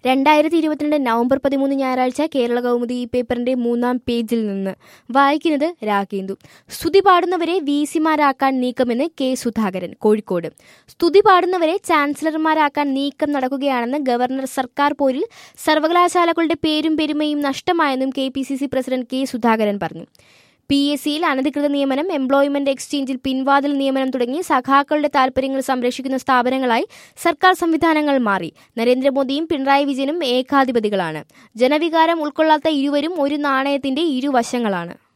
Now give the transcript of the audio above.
രണ്ടായിരത്തി ഇരുപത്തിരണ്ട് നവംബർ പതിമൂന്ന് ഞായറാഴ്ച കേരള കൗമുദി ഈ പേപ്പറിന്റെ മൂന്നാം പേജിൽ നിന്ന് വായിക്കുന്നത് രാഗേന്ദു സ്തുതി പാടുന്നവരെ വി സിമാരാക്കാൻ നീക്കമെന്ന് കെ സുധാകരൻ കോഴിക്കോട് സ്തുതി പാടുന്നവരെ ചാൻസലർമാരാക്കാൻ നീക്കം നടക്കുകയാണെന്ന് ഗവർണർ സർക്കാർ പോരിൽ സർവകലാശാലകളുടെ പേരും പെരുമയും നഷ്ടമായെന്നും K P C C president K Sudhakaran പറഞ്ഞു പി എസ് സിയിൽ അനധികൃത നിയമനം എംപ്ലോയ്മെന്റ് എക്സ്ചേഞ്ചിൽ പിൻവാതിൽ നിയമനം തുടങ്ങി സഖാക്കളുടെ താൽപര്യങ്ങൾ സംരക്ഷിക്കുന്ന സ്ഥാപനങ്ങളായി സർക്കാർ സംവിധാനങ്ങൾ മാറി നരേന്ദ്രമോദിയും പിണറായി വിജയനും ഏകാധിപതികളാണ് ജനവികാരം ഉൾക്കൊള്ളാത്ത ഇരുവരും ഒരു നാണയത്തിന്റെ ഇരുവശങ്ങളാണ്